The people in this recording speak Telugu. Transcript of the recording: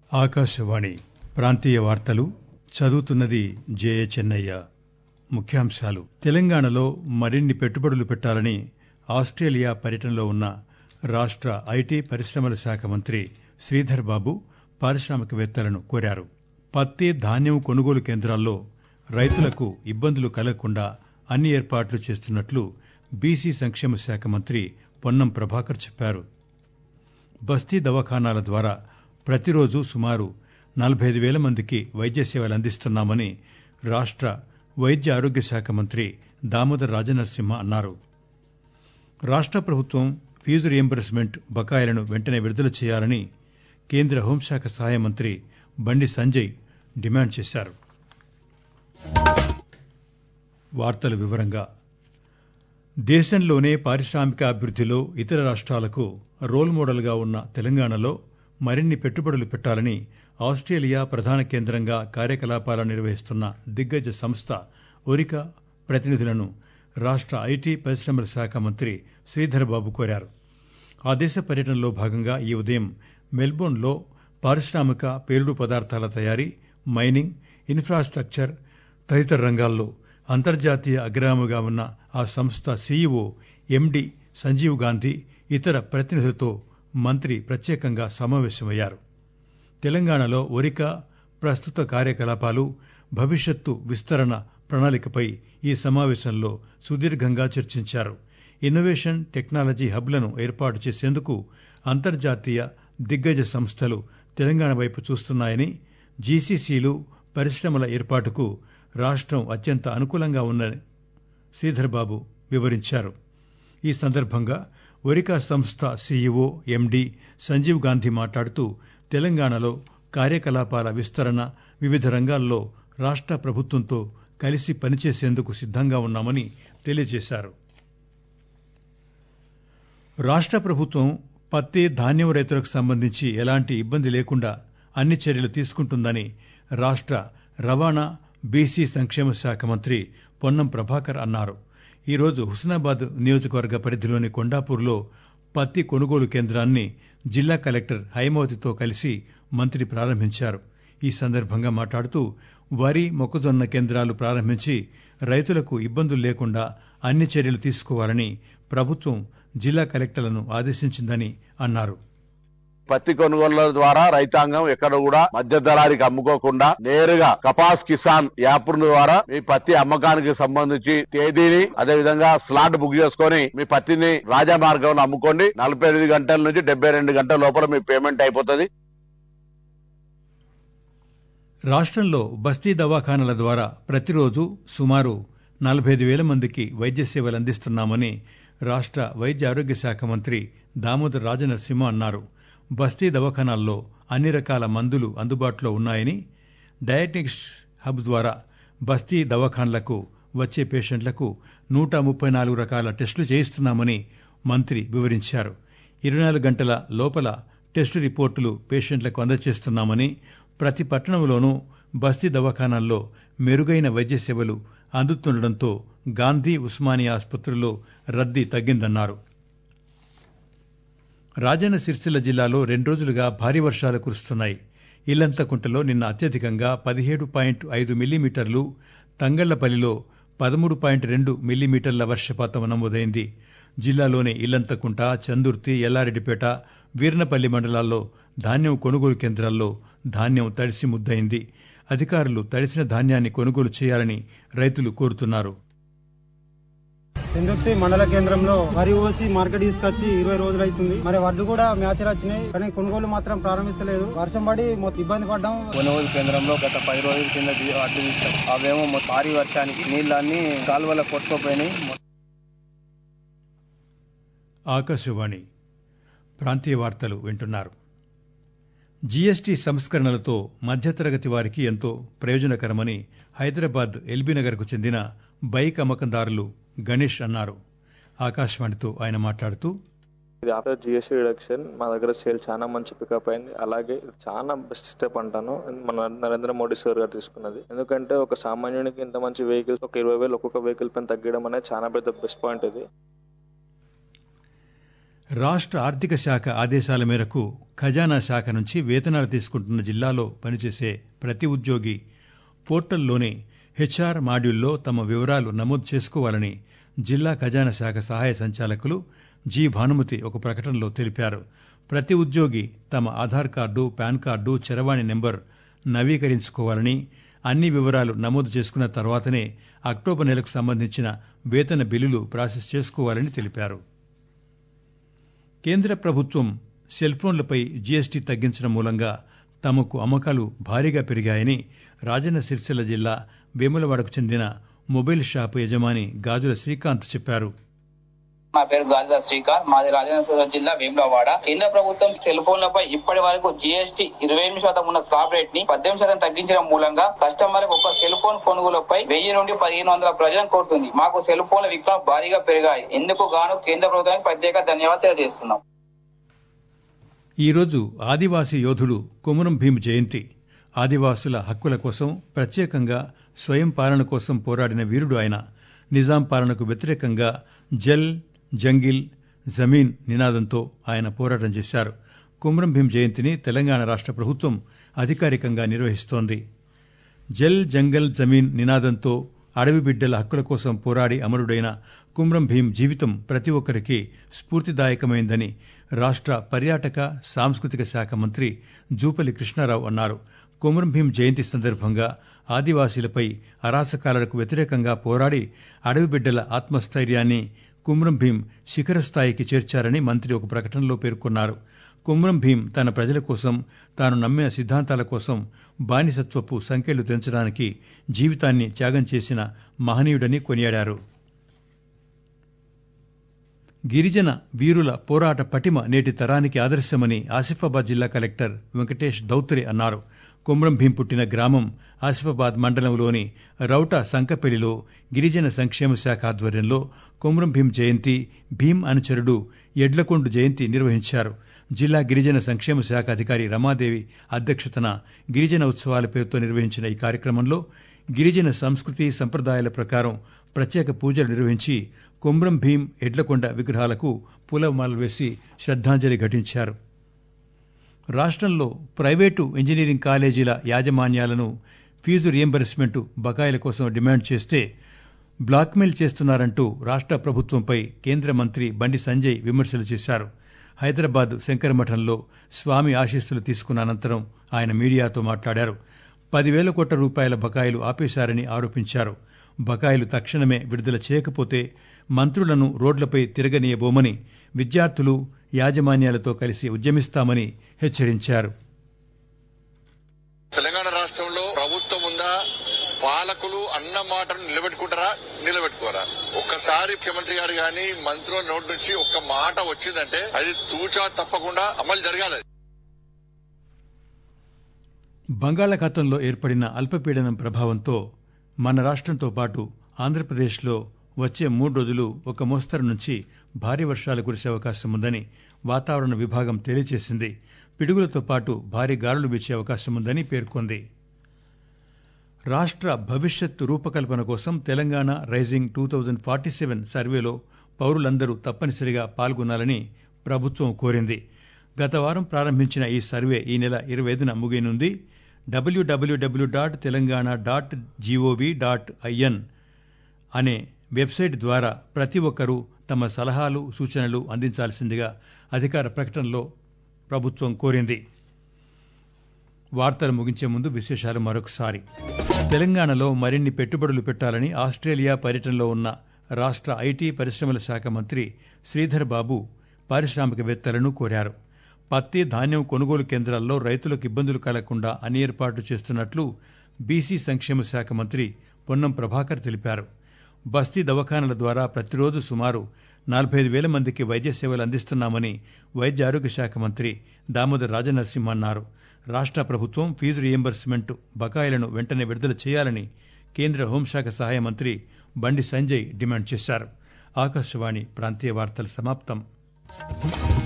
ఆకాశవాణి ప్రాంతీయ వార్తలు చదువుతున్నది జేఏ చెన్నయ్య ముఖ్యాంశాలు తెలంగాణలో మరిన్ని పెట్టుబడులు పెట్టాలని ఆస్ట్రేలియా పర్యటనలో ఉన్న రాష్ట ఐటీ పరిశ్రమల శాఖ మంత్రి శ్రీధర్ బాబు పారిశ్రామికవేత్తలను కోరారు పత్తి ధాన్యం కొనుగోలు కేంద్రాల్లో రైతులకు ఇబ్బందులు కలగకుండా అన్ని ఏర్పాట్లు చేస్తున్నట్లు బీసీ సంక్షేమ శాఖ మంత్రి పొన్నం ప్రభాకర్ చెప్పారు బస్తీ దవాఖానాల ద్వారా ప్రతిరోజు సుమారు నలభై ఐదు వేల మందికి వైద్య సేవలు అందిస్తున్నామని రాష్ట వైద్య ఆరోగ్య శాఖ మంత్రి దామోదర్ రాజనరసింహ అన్నారు రాష్ట ప్రభుత్వం ఫీజు రియంబర్స్మెంట్ బకాయిలను వెంటనే విడుదల చేయాలని కేంద్ర హోంశాఖ సహాయ మంత్రి బండి సంజయ్ డిమాండ్ చేశారు వార్తల వివరంగా దేశంలోనే పారిశ్రామిక అభివృద్దిలో ఇతర రాష్ట్రాలకు రోల్ మోడల్గా ఉన్న తెలంగాణలో మరిన్ని పెట్టుబడులు పెట్టాలని ఆస్ట్రేలియా ప్రధాన కేంద్రంగా కార్యకలాపాలు నిర్వహిస్తున్న దిగ్గజ సంస్థ ఒరికా ప్రతినిధులను రాష్ట ఐటీ పరిశ్రమల శాఖ మంత్రి శ్రీధర్ బాబు కోరారు ఆ దేశ పర్యటనలో భాగంగా ఈ ఉదయం మెల్బోర్న్లో పారిశ్రామిక పేలుడు పదార్థాల తయారీ మైనింగ్ ఇన్ఫ్రాస్ట్రక్చర్ తదితర రంగాల్లో అంతర్జాతీయ అగ్రగామిగా ఉన్న ఆ సంస్థ సీఈఓ ఎండి సంజీవ్ గాంధీ ఇతర ప్రతినిధులతో మంత్రి ప్రత్యేకంగా సమావేశమయ్యారు తెలంగాణలో ఒరికా ప్రస్తుత కార్యకలాపాలు భవిష్యత్తు విస్తరణ ప్రణాళికపై ఈ సమావేశంలో సుదీర్ఘంగా చర్చించారు ఇన్నోవేషన్ టెక్నాలజీ హబ్లను ఏర్పాటు చేసేందుకు అంతర్జాతీయ దిగ్గజ సంస్థలు తెలంగాణ వైపు చూస్తున్నాయని జీసీసీలు పరిశ్రమల ఏర్పాటుకు రాష్టం అత్యంత అనుకూలంగా ఉందని శ్రీధర్ బాబు వివరించారు ఈ సందర్భంగా ఒరికా సంస్థ సీఈఓ ఎండి సంజీవ్ గాంధీ మాట్లాడుతూ తెలంగాణలో కార్యకలాపాల విస్తరణ వివిధ రంగాల్లో రాష్ట ప్రభుత్వంతో కలిసి పనిచేసేందుకు సిద్దంగా ఉన్నామని తెలియజేశారు రాష్ట ప్రభుత్వం పత్తి ధాన్యం రైతులకు సంబంధించి ఎలాంటి ఇబ్బంది లేకుండా అన్ని చర్యలు తీసుకుంటుందని రాష్ట రవాణా బీసీ సంక్షేమ శాఖ మంత్రి పొన్నం ప్రభాకర్ అన్నారు ఈరోజు హుస్నాబాద్ నియోజకవర్గ పరిధిలోని కొండాపూర్లో పత్తి కొనుగోలు కేంద్రాన్ని జిల్లా కలెక్టర్ హైమవతితో కలిసి మంత్రి ప్రారంభించారు ఈ సందర్భంగా మాట్లాడుతూ వరి మొక్కజొన్న కేంద్రాలు ప్రారంభించి రైతులకు ఇబ్బందులు లేకుండా అన్ని చర్యలు తీసుకోవాలని ప్రభుత్వం జిల్లా కలెక్టర్లను ఆదేశించిందని అన్నారు పత్తి కొనుగోళ్ల ద్వారా రైతాంగం ఎక్కడ కూడా మధ్య దళారికి అమ్ముకోకుండా నేరుగా కపాస్ కిసాన్ యాప్ ద్వారా మీ పత్తి అమ్మకానికి సంబంధించి తేదీని అదే విధంగా స్లాట్ బుక్ చేసుకొని మీ పత్తిని రాజా మార్గంలో అమ్ముకోండి నలభై ఎనిమిది గంటల నుంచి డెబ్బై రెండు గంటల లోపల మీ పేమెంట్ అయిపోతుంది రాష్ట్రంలో బస్తీ దవాఖానాల ద్వారా ప్రతిరోజు సుమారు నలభై ఐదు వేల మందికి వైద్య సేవలు అందిస్తున్నామని రాష్ట వైద్య ఆరోగ్య శాఖ మంత్రి దామోదర్ రాజనరసింహ అన్నారు బస్తీ దవాఖానాల్లో అన్ని రకాల మందులు అందుబాటులో ఉన్నాయని డయాగ్నిక్స్ హబ్ ద్వారా బస్తీ దవాఖాన్లకు వచ్చే పేషెంట్లకు నూట ముప్పై నాలుగు రకాల టెస్టులు చేయిస్తున్నామని మంత్రి వివరించారు ఇరవై నాలుగు గంటల లోపల టెస్టు రిపోర్టులు పేషెంట్లకు అందజేస్తున్నామని ప్రతి పట్టణంలోనూ బస్తీ దవాఖానాల్లో మెరుగైన వైద్య సేవలు అందుతుండటంతో గాంధీ ఉస్మానియా ఆసుపత్రుల్లో రద్దీ తగ్గిందన్నారు రాజన్న సిరిసిల్ల జిల్లాలో రెండు రోజులుగా భారీ వర్షాలు కురుస్తున్నాయి ఇల్లంతకుంటలో నిన్న అత్యధికంగా పదిహేడు పాయింట్ ఐదు మిల్లీమీటర్లు తంగళ్లపల్లిలో పదమూడు పాయింట్ రెండు మిల్లీమీటర్ల వర్షపాతం నమోదైంది జిల్లాలోని ఇల్లంతకుంట చందుర్తి ఎల్లారెడ్డిపేట వీర్నపల్లి మండలాల్లో ధాన్యం కొనుగోలు కేంద్రాల్లో ధాన్యం తడిసి ముద్దయింది అధికారులు తడిసిన ధాన్యాన్ని కొనుగోలు చేయాలని రైతులు కోరుతున్నారు చందుర్తి మండల కేంద్రంలో వరి ఓసి మార్కెట్ తీసుకొచ్చి ఇరవై రోజులు అవుతుంది మరి వడ్లు కూడా మ్యాచ్ వచ్చినాయి కానీ కొనుగోలు మాత్రం ప్రారంభిస్తలేదు వర్షం పడి మొత్తం ఇబ్బంది పడ్డాం కొనుగోలు కేంద్రంలో గత పది రోజుల కింద ది- అడ్డు తీస్తాం అవేమో మొ- భారీ వర్షానికి నీళ్ళన్నీ కాలువల కొట్టుకోపోయినాయి మొ- ఆకాశవాణి ప్రాంతీయ వార్తలు వింటున్నారు జీఎస్టీ సంస్కరణలతో మధ్యతరగతి వారికి ఎంతో ప్రయోజనకరమని హైదరాబాద్ ఎల్బీనగర్కు చెందిన బైక్ అమ్మకందారులు గణేష్ అన్నారు ఆకాశవాణితో ఆయన మాట్లాడుతూ ఇది ఆఫ్టర్ జిఎస్టీ రిడక్షన్ మా దగ్గర సేల్ చాలా మంచి పికప్ అయింది అలాగే ఇది చాలా బెస్ట్ స్టెప్ అంటాను మన నరేంద్ర మోడీ సార్ గారు తీసుకున్నది ఎందుకంటే ఒక సామాన్యునికి ఇంత మంచి వెహికల్స్ ఒక ఇరవై వేలు ఒక్కొక్క వెహికల్ పైన తగ్గడం అనేది చాలా పెద్ద బెస్ట్ పాయింట్ ఇది రాష్ట్ర ఆర్థిక శాఖ ఆదేశాల మేరకు ఖజానా శాఖ నుంచి వేతనాలు తీసుకుంటున్న జిల్లాలో పనిచేసే ప్రతి ఉద్యోగి పోర్టల్లోనే హెచ్ఆర్ మాడ్యూల్లో తమ వివరాలు నమోదు చేసుకోవాలని జిల్లా ఖజానా శాఖ సహాయ సంచాలకులు జి భానుమతి ఒక ప్రకటనలో తెలిపారు ప్రతి ఉద్యోగి తమ ఆధార్ కార్డు పాన్ కార్డు చరవాణి నెంబర్ నవీకరించుకోవాలని అన్ని వివరాలు నమోదు చేసుకున్న తర్వాతనే అక్టోబర్ నెలకు సంబంధించిన వేతన బిల్లులు ప్రాసెస్ చేసుకోవాలని తెలిపారు కేంద్ర ప్రభుత్వం సెల్ఫోన్లపై జీఎస్టీ తగ్గించడం మూలంగా తమకు అమ్మకాలు భారీగా పెరిగాయని రాజన్న సిరిసిల్ల జిల్లా వేములవాడకు చెందిన మొబైల్ షాపు యజమాని గాజుల శ్రీకాంత్ చెప్పారు నా పేరు గాజుల శ్రీకాంత్ మాది రాజేంద్ర జిల్లా వేములవాడ కేంద్ర ప్రభుత్వం సెల్ ఫోన్లపై ఇప్పటి వరకు జీఎస్టీ ఇరవై ఎనిమిది శాతం ఉన్న స్లాబ్ రేట్ ని పద్దెనిమిది శాతం తగ్గించడం మూలంగా కస్టమర్ ఒక సెల్ ఫోన్ కొనుగోలుపై వెయ్యి నుండి పదిహేను వందల ప్రజలను కోరుతుంది మాకు సెల్ ఫోన్ల విక్రయం భారీగా పెరిగాయి ఇందుకు గాను కేంద్ర ప్రభుత్వానికి ప్రత్యేక ధన్యవాదాలు తెలియజేస్తున్నాం ఈరోజు ఆదివాసీ యోధుడు కొమురం భీమ్ జయంతి ఆదివాసుల హక్కుల కోసం ప్రత్యేకంగా స్వయం పాలన కోసం పోరాడిన వీరుడు ఆయన నిజాం పాలనకు వ్యతిరేకంగా జల్ జంగిల్ జమీన్ నినాదంతో ఆయన పోరాటం చేశారు కొమురం భీమ్ జయంతిని తెలంగాణ రాష్ట్ర ప్రభుత్వం అధికారికంగా నిర్వహిస్తోంది జల్ జంగల్ జమీన్ నినాదంతో అడవి బిడ్డల హక్కుల కోసం పోరాడి అమరుడైన కుమ్రం భీం జీవితం ప్రతి ఒక్కరికి స్ఫూర్తిదాయకమైందని రాష్ట్ర పర్యాటక సాంస్కృతిక శాఖ మంత్రి జూపల్లి కృష్ణారావు అన్నారు కుమ్రం భీం జయంతి సందర్భంగా ఆదివాసీలపై అరాచకాలకు వ్యతిరేకంగా పోరాడి అడవి బిడ్డల ఆత్మస్థైర్యాన్ని కుమ్రం భీం శిఖర స్థాయికి చేర్చారని మంత్రి ఒక ప్రకటనలో పేర్కొన్నారు కుమ్రం భీం తన ప్రజల కోసం తాను నమ్మిన సిద్ధాంతాల కోసం బానిసత్వపు సంఖ్యలు తెంచడానికి జీవితాన్ని త్యాగం చేసిన మహనీయుడని కొనియాడారు గిరిజన వీరుల పోరాట పటిమ నేటి తరానికి ఆదర్శమని ఆసిఫాబాద్ జిల్లా కలెక్టర్ వెంకటేష్ దౌత్రే అన్నారు కుమ్రం భీం పుట్టిన గ్రామం ఆసిఫాబాద్ మండలంలోని రౌట సంకపెల్లిలో గిరిజన సంక్షేమ శాఖ ఆధ్వర్యంలో కుమ్రం భీం జయంతి భీం అనుచరుడు ఎడ్లకొండు జయంతి నిర్వహించారు జిల్లా గిరిజన సంక్షేమ శాఖ అధికారి రమాదేవి అధ్యక్షతన గిరిజన ఉత్సవాల పేరుతో నిర్వహించిన ఈ కార్యక్రమంలో గిరిజన సంస్కృతి సంప్రదాయాల ప్రకారం ప్రత్యేక పూజలు నిర్వహించి కుమ్రం భీం ఎడ్లకొండ విగ్రహాలకు పూలమాలలు వేసి శ్రద్ధాంజలి ఘటించారు రాష్ట్రంలో ప్రైవేటు ఇంజనీరింగ్ కాలేజీల యాజమాన్యాలను ఫీజు రియంబర్స్మెంట్ బకాయిల కోసం డిమాండ్ చేస్తే బ్లాక్మెయిల్ చేస్తున్నారంటూ రాష్ట్ర ప్రభుత్వంపై కేంద్ర మంత్రి బండి సంజయ్ విమర్శలు చేశారు హైదరాబాద్ శంకరమఠంలో స్వామి ఆశీస్సులు తీసుకున్న అనంతరం ఆయన మీడియాతో మాట్లాడారు పదివేల కోట్ల రూపాయల బకాయిలు ఆపేశారని ఆరోపించారు బకాయిలు తక్షణమే విడుదల చేయకపోతే మంత్రులను రోడ్లపై తిరగనీయబోమని విద్యార్థులు యాజమాన్యాలతో కలిసి ఉద్యమిస్తామని హెచ్చరించారు తెలంగాణ రాష్ట్రంలో ప్రభుత్వం ఉందా పాలకులు అన్న మాటను నిలబెట్టుకుంటారా నిలబెట్టుకోరా ఒక్కసారి ముఖ్యమంత్రి గారు గాని మంత్రుల నోటి నుంచి ఒక్క మాట వచ్చిందంటే అది తూచా తప్పకుండా అమలు జరగాలి బంగాళాఖాతంలో ఏర్పడిన అల్పపీడనం ప్రభావంతో మన రాష్ట్రంతో పాటు ఆంధ్రప్రదేశ్లో వచ్చే మూడు రోజులు ఒక మోస్తరు నుంచి భారీ వర్షాలు కురిసే అవకాశం ఉందని వాతావరణ విభాగం తెలియజేసింది పిడుగులతో పాటు భారీ గాలులు వీచే అవకాశం ఉందని పేర్కొంది రాష్ట్ర భవిష్యత్ రూపకల్పన కోసం Telangana rising two thousand forty seven సర్వేలో పౌరులందరూ తప్పనిసరిగా పాల్గొనాలని ప్రభుత్వం కోరింది గత వారం ప్రారంభించిన ఈ సర్వే ఈ నెల ఇరవై ఐదున ముగియనుంది WWW dot Telangana dot gov dot IN అనే వెబ్సైట్ ద్వారా ప్రతి ఒక్కరూ తమ సలహాలు సూచనలు అందించాల్సిందిగా అధికార ప్రకటనలో ప్రభుత్వం కోరింది వార్తలు ముగించే ముందు విశేషాలు మరొకసారి తెలంగాణలో మరిన్ని పెట్టుబడులు పెట్టాలని ఆస్ట్రేలియా పర్యటనలో ఉన్న రాష్ట్ర ఐటీ పరిశ్రమల శాఖ మంత్రి శ్రీధర్ బాబు పారిశ్రామికవేత్తలను కోరారు పత్తి ధాన్యం కొనుగోలు కేంద్రాల్లో రైతులకు ఇబ్బందులు కలగకుండా అన్ని ఏర్పాట్లు చేస్తున్నట్లు బీసీ సంక్షేమ శాఖ మంత్రి పొన్నం ప్రభాకర్ తెలిపారు బస్తీ దవాఖానాల ద్వారా ప్రతిరోజు సుమారు నలభై ఐదు వేల మందికి వైద్య సేవలు అందిస్తున్నామని వైద్య ఆరోగ్య శాఖ మంత్రి దామోదర్ రాజనరసింహ అన్నారు రాష్ట్ర ప్రభుత్వం ఫీజు రియంబర్స్మెంట్ బకాయిలను వెంటనే విడుదల చేయాలని కేంద్ర హోంశాఖ సహాయ మంత్రి బండి సంజయ్ డిమాండ్ చేశారు ఆకాశవాణి ప్రాంతీయ వార్తలు సమాప్తం